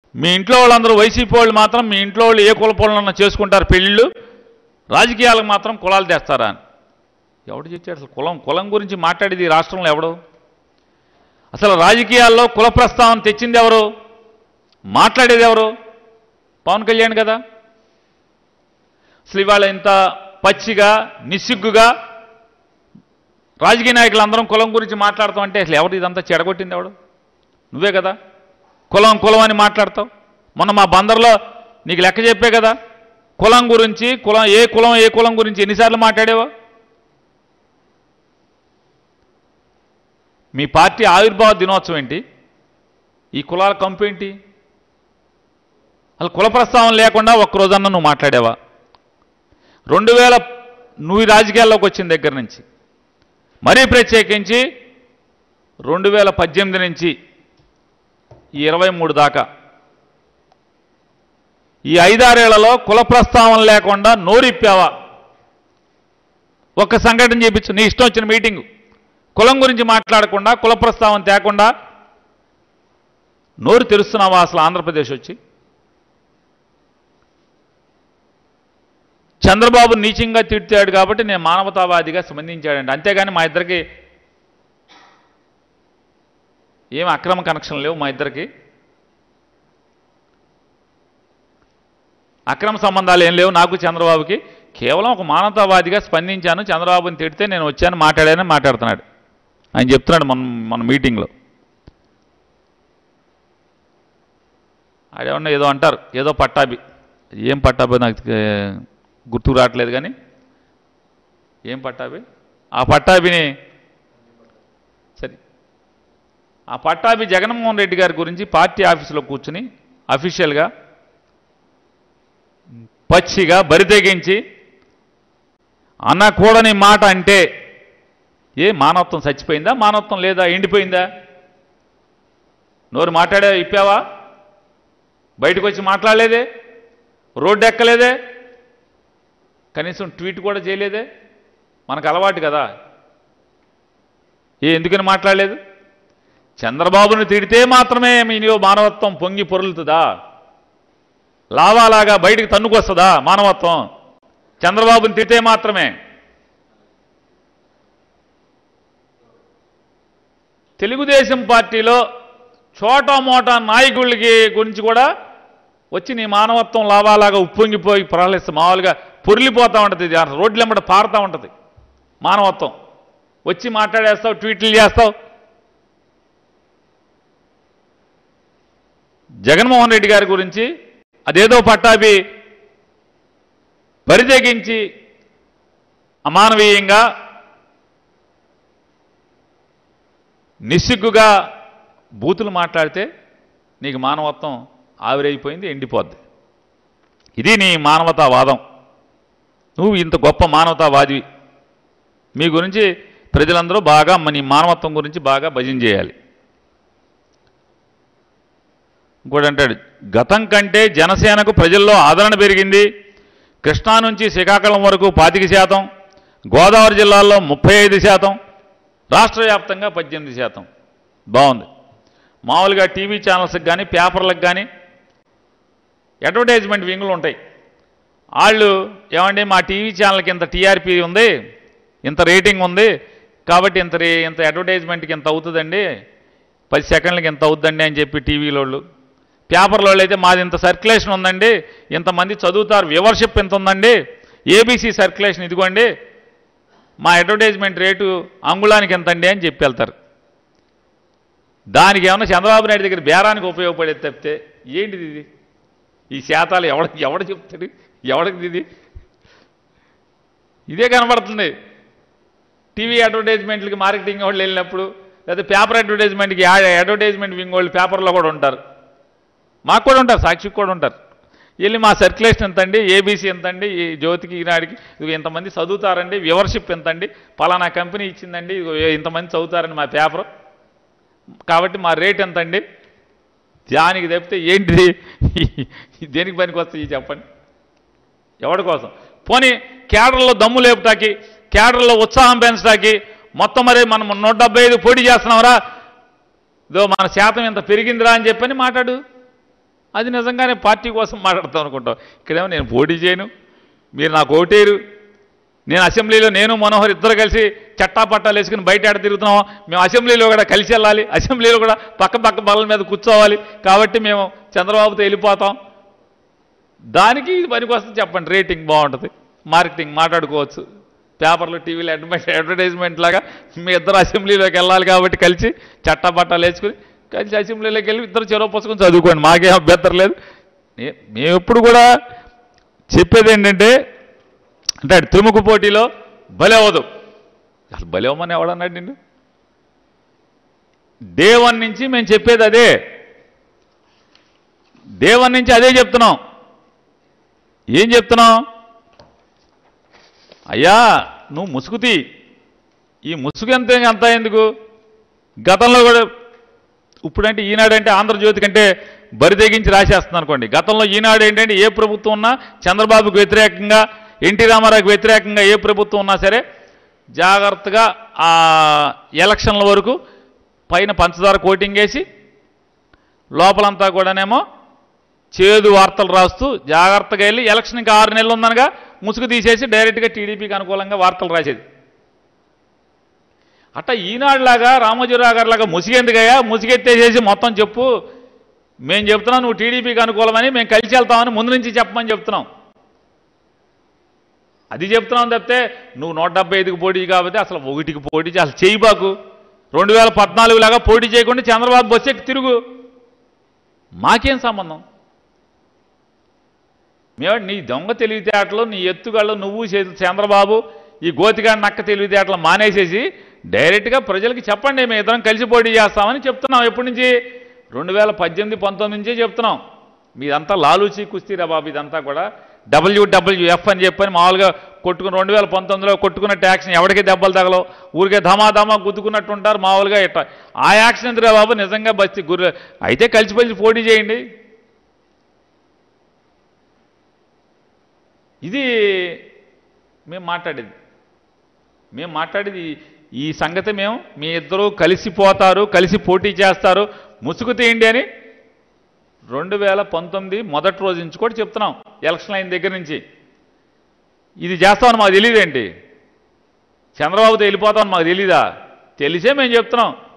మీ ఇంట్లో వాళ్ళందరూ వైసీపీ వాళ్ళు మాత్రం మీ ఇంట్లో వాళ్ళు ఏ కులపోళ్ళన్నా చేసుకుంటారు పెళ్ళిళ్ళు రాజకీయాలకు మాత్రం కులాలు తెస్తారా అని ఎవడు చెప్పాడు అసలు కులం కులం గురించి మాట్లాడేది ఈ రాష్ట్రంలో ఎవడు అసలు రాజకీయాల్లో కుల ప్రస్తావన తెచ్చింది ఎవరు మాట్లాడేది ఎవరు పవన్ కళ్యాణ్ కదా అసలు ఇవాళ ఇంత పచ్చిగా నిస్సిగ్గుగా రాజకీయ నాయకులందరం కులం గురించి మాట్లాడతాం అంటే అసలు ఎవరు ఇదంతా చెడగొట్టింది ఎవడు నువ్వే కదా కులం కులం అని మాట్లాడతావు మొన్న మా బందర్లో నీకు లెక్క చెప్పే కదా కులం గురించి కులం ఏ కులం ఏ కులం గురించి ఎన్నిసార్లు మాట్లాడేవా మీ పార్టీ ఆవిర్భావ దినోత్సవం ఏంటి ఈ కులాల కంపు ఏంటి అసలు కుల ప్రస్తావన లేకుండా ఒక్కరోజన్నా నువ్వు మాట్లాడావా రెండు వేల నువ్వు ఈ రాజకీయాల్లోకి వచ్చిన దగ్గర నుంచి మరీ ప్రత్యేకించి రెండు వేల పద్దెనిమిది నుంచి ఈ ఇరవై మూడు దాకా ఈ ఐదారేళ్లలో కుల ప్రస్తావన లేకుండా నోరిప్పావా ఒక్క సంఘటన చేపించు నీ ఇష్టం వచ్చిన మీటింగు కులం గురించి మాట్లాడకుండా కుల ప్రస్తావన తేకుండా నోరు తెరుస్తున్నావా అసలు ఆంధ్రప్రదేశ్ వచ్చి చంద్రబాబు నీచంగా తిట్టాడు కాబట్టి నేను మానవతావాదిగా స్పందించాడండి అంతేగాని మా ఇద్దరికి ఏం అక్రమ కనెక్షన్ లేవు మా ఇద్దరికి అక్రమ సంబంధాలు ఏం లేవు నాకు చంద్రబాబుకి కేవలం ఒక మానవతావాదిగా స్పందించాను చంద్రబాబుని తిడితే నేను వచ్చాను మాట్లాడానని మాట్లాడుతున్నాడు ఆయన చెప్తున్నాడు మన మన మీటింగ్లో ఆడేమన్నా ఏదో అంటారు ఏదో పట్టాభి ఏం పట్టాభి నాకు ఏ, గుర్తుకు రావట్లేదు కానీ ఏం పట్టాభి ఆ పట్టాభిని సరే ఆ పట్టాభి జగన్మోహన్ రెడ్డి గారి గురించి పార్టీ ఆఫీసులో కూర్చుని అఫీషియల్గా పచ్చిగా బరితెగించి అనకూడని మాట అంటే ఏ మానవత్వం చచ్చిపోయిందా మానవత్వం లేదా ఎండిపోయిందా నోరు మాట్లాడా ఇప్పావా బయటకు వచ్చి మాట్లాడలేదే రోడ్డు ఎక్కలేదే కనీసం ట్వీట్ కూడా చేయలేదే మనకు అలవాటు కదా ఏ ఎందుకని మాట్లాడలేదు చంద్రబాబును తిడితే మాత్రమే మీలో మానవత్వం పొంగి పొరులుతుందా లావాలాగా బయటికి తన్నుకొస్తుందా మానవత్వం చంద్రబాబుని తిడితే మాత్రమే తెలుగుదేశం పార్టీలో చోటా మోటా నాయకులకి గురించి కూడా వచ్చి నీ మానవత్వం లావాలాగా ఉప్పొంగిపోయి ప్రహ్లిస్తే మామూలుగా పొరిలిపోతూ ఉంటుంది ఇది రోడ్లు వెంబడి పారుతూ ఉంటుంది మానవత్వం వచ్చి మాట్లాడేస్తావు ట్వీట్లు చేస్తావు జగన్మోహన్ రెడ్డి గారి గురించి అదేదో పట్టాభి పరితెగించి అమానవీయంగా నిస్సిగ్గుగా బూతులు మాట్లాడితే నీకు మానవత్వం ఆవిరైపోయింది ఎండిపోద్ది ఇది నీ మానవతావాదం నువ్వు ఇంత గొప్ప మానవతావాదివి మీ గురించి ప్రజలందరూ బాగా మ- నీ మానవత్వం గురించి బాగా భజన చేయాలి ఇంకోటి అంటాడు గతం కంటే జనసేనకు ప్రజల్లో ఆదరణ పెరిగింది కృష్ణా నుంచి శ్రీకాకుళం వరకు పాతిక శాతం గోదావరి జిల్లాల్లో ముప్పై ఐదు శాతం రాష్ట్ర వ్యాప్తంగా పద్దెనిమిది శాతం బాగుంది మామూలుగా టీవీ ఛానల్స్కి కానీ పేపర్లకు కానీ అడ్వర్టైజ్మెంట్ వింగులు ఉంటాయి వాళ్ళు ఏమండి మా టీవీ ఛానల్కి ఇంత టీఆర్పీ ఉంది ఇంత రేటింగ్ ఉంది కాబట్టి ఇంత రే ఇంత అడ్వర్టైజ్మెంట్కి ఇంత అవుతుందండి పది సెకండ్లకి ఇంత అవుతుందండి అని చెప్పి టీవీలో వాళ్ళు పేపర్లో వాళ్ళు అయితే మాది ఇంత సర్క్యులేషన్ ఉందండి ఇంతమంది చదువుతారు వ్యూవర్షిప్ ఎంత ఉందండి ఏబీసీ సర్క్యులేషన్ ఇదిగోండి మా అడ్వర్టైజ్మెంట్ రేటు అంగుళానికి ఎంత అండి అని చెప్పి వెళ్తారు దానికి ఏమన్నా చంద్రబాబు నాయుడు దగ్గర బేరానికి ఉపయోగపడేది తప్పితే ఏంటిది ఇది ఈ శాతాలు ఎవడ ఎవడ చెప్తాడు ఎవడికి ఇది ఇదే కనబడుతుంది టీవీ అడ్వర్టైజ్మెంట్లకి మార్కెటింగ్ వాళ్ళు వెళ్ళినప్పుడు లేదా పేపర్ అడ్వర్టైజ్మెంట్కి అడ్వర్టైజ్మెంట్ వింగ్ వాళ్ళు పేపర్లో కూడా ఉంటారు మాకు కూడా ఉంటారు సాక్షికి కూడా ఉంటారు వెళ్ళి మా సర్క్యులేషన్ ఎంతండి ఏబీసీ ఎంతండి ఈ జ్యోతికి ఈనాడికి ఇదిగో ఇంతమంది చదువుతారండి వ్యూవర్షిప్ ఎంతండి పలానా కంపెనీ ఇచ్చిందండి ఇదిగో ఇంతమంది చదువుతారండి మా పేపర్ కాబట్టి మా రేట్ ఎంతండి దానికి తప్పితే ఏంటిది దేనికి పనికి వస్తాయి చెప్పండి ఎవరి కోసం పోనీ కేడర్లో దమ్ము లేపుటాకి కేడర్లో ఉత్సాహం పెంచడానికి మొత్తం మరి మనం నూట డెబ్బై ఐదు పోటీ చేస్తున్నాంరా ఇదో మన శాతం ఇంత పెరిగిందిరా అని చెప్పని మాట్లాడు అది నిజంగానే పార్టీ కోసం మాట్లాడతాం అనుకుంటాం ఇక్కడేమో నేను పోటీ చేయను మీరు నాకు ఓటేరు నేను అసెంబ్లీలో నేను మనోహర్ ఇద్దరు కలిసి చట్టా పట్టాలు వేసుకుని బయట ఆడ తిరుగుతున్నాం మేము అసెంబ్లీలో కూడా కలిసి వెళ్ళాలి అసెంబ్లీలో కూడా పక్క పక్క బల్ల మీద కూర్చోవాలి కాబట్టి మేము చంద్రబాబుతో వెళ్ళిపోతాం దానికి ఇది పనికొస్తుంది చెప్పండి రేటింగ్ బాగుంటుంది మార్కెటింగ్ మాట్లాడుకోవచ్చు పేపర్లు టీవీలో అడ్వర్టైజ్ అడ్వర్టైజ్మెంట్ లాగా మీ ఇద్దరు అసెంబ్లీలోకి వెళ్ళాలి కాబట్టి కలిసి చట్టా పట్టాలు వేసుకుని కలిసి అసెంబ్లీలోకి వెళ్ళి ఇద్దరు చెరవ పుస్తకం చదువుకోండి మాకేం అభ్యంతరం లేదు నే- మేము ఎప్పుడు కూడా చెప్పేది ఏంటంటే అంటే అటు త్రిముఖ పోటీలో బలి అవ్వదు అసలు బలి అవ్వమని ఎవడన్నాడు నిన్ను డే వన్ నుంచి మేము చెప్పేది అదే డే వన్ నుంచి అదే చెప్తున్నాం ఏం చెప్తున్నాం అయ్యా నువ్వు ముసుగుతి ఈ ముసుగు ఎంత అంత ఎందుకు గతంలో కూడా ఇప్పుడంటే ఈనాడంటే ఆంధ్రజ్యోతి కంటే బరి తెగించి రాసేస్తుంది అనుకోండి గతంలో ఈనాడు ఏంటంటే ఏ ప్రభుత్వం ఉన్నా చంద్రబాబుకు వ్యతిరేకంగా ఎన్టీ రామారావుకి వ్యతిరేకంగా ఏ ప్రభుత్వం ఉన్నా సరే జాగ్రత్తగా ఆ ఎలక్షన్ల వరకు పైన పంచదార కోటింగ్ వేసి లోపలంతా కూడానేమో చేదు వార్తలు రాస్తూ జాగ్రత్తగా వెళ్ళి ఎలక్షన్ ఇంకా ఆరు నెలలు ఉందనగా ముసుగు తీసేసి డైరెక్ట్గా టీడీపీకి అనుకూలంగా వార్తలు రాసేది అట్ట ఈనాడులాగా రామోజీరావు గారిలాగా ముసిగెందుకయ్యా ముసిగెత్తేసేసి మొత్తం చెప్పు మేము చెప్తున్నాం నువ్వు టీడీపీకి అనుకూలమని మేము కలిసి వెళ్తామని ముందు నుంచి చెప్పమని చెప్తున్నాం అది చెప్తున్నాం తప్పితే నువ్వు నూట డెబ్బై ఐదుకి పోటీ కాబట్టి అసలు ఒకటికి పోటీ చేయి, అసలు చేయబాకు రెండు వేల పద్నాలుగు లాగా పోటీ చేయకుండా చంద్రబాబు బస్సు ఎక్కి తిరుగు మాకేం సంబంధం మేము నీ దొంగ తెలివితేటలు నీ ఎత్తుగాళ్ళు నువ్వు చే- చంద్రబాబు ఈ గోతిగా నక్క తెలివితేటలు మానేసేసి డైరెక్ట్గా ప్రజలకి చెప్పండి మేము ఇద్దరం కలిసి పోటీ చేస్తామని చెప్తున్నాం ఎప్పటి నుంచి రెండు వేల పద్దెనిమిది పంతొమ్మిది నుంచే చెప్తున్నాం మీదంతా లాలూచి కుస్తీరా బాబు ఇదంతా కూడా డబ్ల్యూడబ్ల్యూఎఫ్ అని చెప్పని మామూలుగా కొట్టుకుని రెండు వేల పంతొమ్మిదిలో కొట్టుకున్న ట్యాక్స్ని ఎవరికి దెబ్బలు తగలవు ఊరికే ధమా ధమా గుద్దుకున్నట్టు ఉంటారు మామూలుగా ఇట్లా ఆ యాక్షన్ ఎందుకురా బాబు నిజంగా బస్తి గుర్రె అయితే కలిసి కలిసి పోటీ చేయండి ఇది మేము మాట్లాడేది మేము మాట్లాడేది ఈ- ఈ సంగతి మేము మీ ఇద్దరు కలిసిపోతారు కలిసి పోటీ చేస్తారు ముసుగు తీయండి అని రెండు వేల పంతొమ్మిది మొదటి రోజు నుంచి కూడా చెప్తున్నాం ఎలక్షన్ అయిన దగ్గర నుంచి ఇది చేస్తామని మాకు తెలియదేంటి చంద్రబాబుతో వెళ్ళిపోతామని మాకు తెలీదా తెలిసే మేము చెప్తున్నాం